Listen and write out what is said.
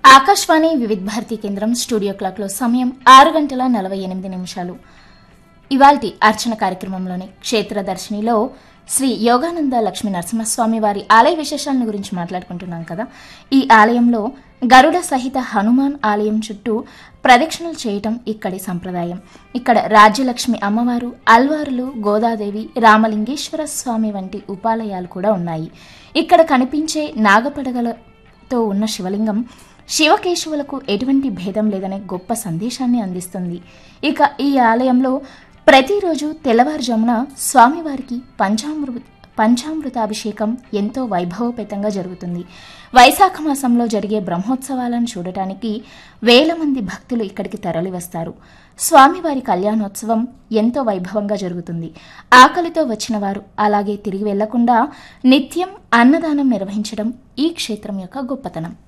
ఆకాశవాణి వివిధ భారతి కేంద్రం స్టూడియో క్లాక్లో సమయం ఆరు గంటల నలభై ఎనిమిది నిమిషాలు ఇవాల్టి అర్చన కార్యక్రమంలోని క్షేత్ర దర్శినిలో శ్రీ యోగానంద లక్ష్మీ నరసింహస్వామి వారి ఆలయ విశేషాలను గురించి మాట్లాడుకుంటున్నాం కదా ఈ ఆలయంలో గరుడ సహిత హనుమాన్ ఆలయం చుట్టూ ప్రదక్షిణలు చేయటం ఇక్కడి సంప్రదాయం ఇక్కడ రాజ్యలక్ష్మి అమ్మవారు అల్వారులు గోదాదేవి రామలింగేశ్వర స్వామి వంటి ఉపాలయాలు కూడా ఉన్నాయి ఇక్కడ కనిపించే నాగపడగలతో ఉన్న శివలింగం శివకేశవులకు ఎటువంటి భేదం లేదనే గొప్ప సందేశాన్ని అందిస్తుంది ఇక ఈ ఆలయంలో ప్రతిరోజు తెల్లవారుజామున స్వామివారికి పంచామృత పంచామృతాభిషేకం ఎంతో వైభవపేతంగా జరుగుతుంది వైశాఖ మాసంలో జరిగే బ్రహ్మోత్సవాలను చూడటానికి వేల మంది భక్తులు ఇక్కడికి తరలివస్తారు స్వామివారి కళ్యాణోత్సవం ఎంతో వైభవంగా జరుగుతుంది ఆకలితో వచ్చిన వారు అలాగే తిరిగి వెళ్లకుండా నిత్యం అన్నదానం నిర్వహించడం ఈ క్షేత్రం యొక్క గొప్పతనం